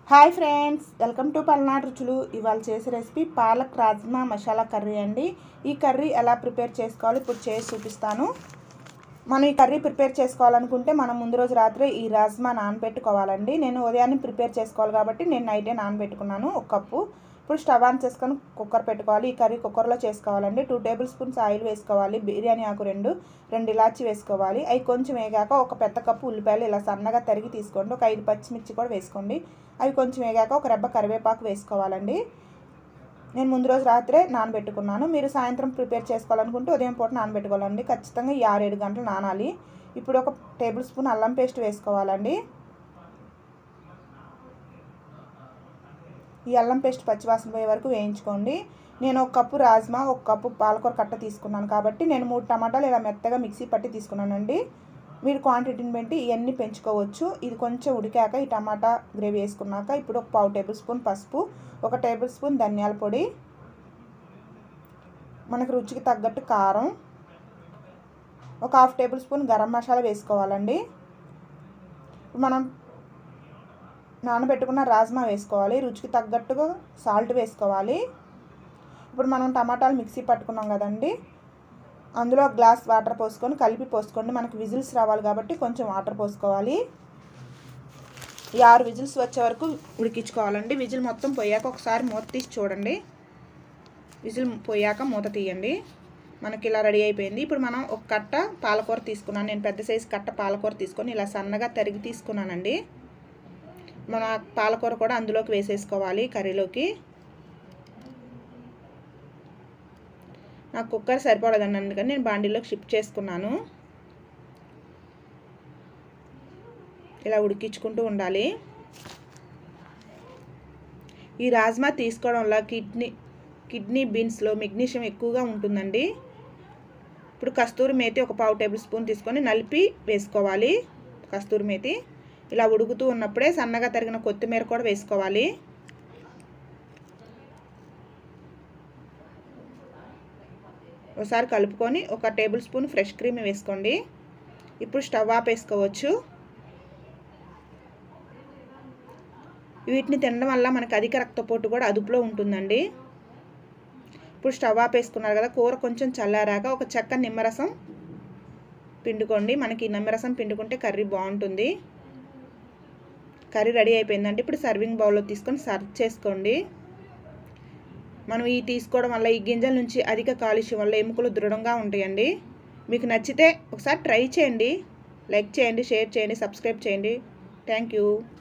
hi friends welcome to Palnadu రుచులు ఇవాళ చేసే రెసిపీ పాలక్ రాజ్మా మసాలా కర్రీ అండి ఈ కర్రీ ఎలా ప్రిపేర్ చేసుకోవాలో ఇప్పుడు చేసి చూపిస్తాను మనం ఈ కర్రీ ప్రిపేర్ చేసుకోవాలనుకుంటే మనం ముందు రోజు రాత్రి ఈ రాజ్మా నానబెట్టుకోవాలండి నేను ఉదయాన్నే ప్రిపేర్ చేసుకోవాలి కాబట్టి నేను నైటే నానబెట్టుకున్నాను ఒక కప్పు ఇప్పుడు స్టవ్ ఆన్ చేసుకొని కుక్కర్ పెట్టుకోవాలి ఈ కర్రీ కుక్కర్లో చేసుకోవాలండి టూ టేబుల్ స్పూన్స్ ఆయిల్ వేసుకోవాలి బిర్యానీ ఆకు రెండు రెండు ఇలాచి వేసుకోవాలి అవి కొంచెం వేగాక ఒక పెద్ద కప్పు ఉల్లిపాయలు ఇలా సన్నగా తరిగి తీసుకోండి ఒక ఐదు పచ్చిమిర్చి కూడా వేసుకోండి అవి కొంచెం వేగాక ఒక రెబ్బ కరివేపాకు వేసుకోవాలండి నేను ముందు రోజు రాత్రే నానబెట్టుకున్నాను మీరు సాయంత్రం ప్రిపేర్ చేసుకోవాలనుకుంటే ఉదయం పూట నానబెట్టుకోవాలండి ఖచ్చితంగా ఈ ఆరేడు గంటలు నానాలి ఇప్పుడు ఒక టేబుల్ స్పూన్ అల్లం పేస్ట్ వేసుకోవాలండి ఈ అల్లం పేస్ట్ పచ్చివాసన పోయే వరకు వేయించుకోండి నేను ఒక కప్పు రాజ్మా ఒక కప్పు పాలకూర కట్ట తీసుకున్నాను కాబట్టి నేను మూడు టమాటాలు ఇలా మెత్తగా మిక్సీ పట్టి తీసుకున్నానండి మీరు క్వాంటిటీని బట్టి ఇవన్నీ పెంచుకోవచ్చు ఇది కొంచెం ఉడికాక ఈ టమాటా గ్రేవీ వేసుకున్నాక ఇప్పుడు ఒక పావు టేబుల్ స్పూన్ పసుపు ఒక టేబుల్ స్పూన్ ధనియాల పొడి మనకు రుచికి తగ్గట్టు కారం ఒక half tablespoon garam masala వేసుకోవాలండి మనం నానబెట్టుకున్న రాజ్మా వేసుకోవాలి రుచికి తగ్గట్టుగా సాల్ట్ వేసుకోవాలి ఇప్పుడు మనం టమాటాలు మిక్సీ పట్టుకున్నాం కదండి అందులో గ్లాస్ వాటర్ పోసుకొని కలిపి పోసుకోండి మనకు విజిల్స్ రావాలి కాబట్టి కొంచెం వాటర్ పోసుకోవాలి ఈ ఆరు విజిల్స్ వచ్చే వరకు ఉడికించుకోవాలండి విజిల్ మొత్తం పోయాక ఒకసారి మూత తీసి చూడండి విజిల్ పోయాక మూత తీయండి మనకి ఇలా రెడీ అయిపోయింది ఇప్పుడు మనం ఒక కట్ట పాలకూర తీసుకున్నాను నేను పెద్ద సైజు కట్ట పాలకూర తీసుకొని ఇలా సన్నగా తరిగి తీసుకున్నానండి మన పాలకూర కూడా అందులోకి వేసేసుకోవాలి కర్రీలోకి నాకు కుక్కర్ సరిపడదండి అందుకని నేను బాండీలోకి షిఫ్ట్ చేసుకున్నాను ఇలా ఉడికించుకుంటూ ఉండాలి ఈ రాజ్మా తీసుకోవడం వల్ల కిడ్నీ కిడ్నీ బీన్స్లో మెగ్నీషియం ఎక్కువగా ఉంటుందండి ఇప్పుడు కస్తూరి మేతి ఒక పావు టేబుల్ స్పూన్ తీసుకొని నలిపి వేసుకోవాలి కస్తూరి మేతి ఇలా ఉడుకుతూ ఉన్నప్పుడే సన్నగా తరిగిన కొత్తిమీర కూడా వేసుకోవాలి ఒకసారి కలుపుకొని ఒక టేబుల్ స్పూన్ ఫ్రెష్ క్రీమ్ వేసుకోండి ఇప్పుడు స్టవ్ ఆపేసుకోవచ్చు వీటిని తినడం వల్ల మనకు అధిక రక్తపోటు కూడా అదుపులో ఉంటుందండి ఇప్పుడు స్టవ్ ఆపేసుకున్నారు కదా కూర కొంచెం చల్లారాక ఒక చెక్క నిమ్మరసం పిండుకోండి మనకి నిమ్మరసం పిండుకుంటే కర్రీ బాగుంటుంది కర్రీ రెడీ అయిపోయిందంటే ఇప్పుడు సర్వింగ్ బౌల్లో తీసుకొని సర్వ్ చేసుకోండి మనం ఈ తీసుకోవడం వల్ల ఈ గింజల నుంచి అధిక కాలుష్యం వల్ల ఎముకలు దృఢంగా ఉంటాయండి మీకు నచ్చితే ఒకసారి ట్రై చేయండి లైక్ చేయండి షేర్ చేయండి సబ్స్క్రైబ్ చేయండి థ్యాంక్ యూ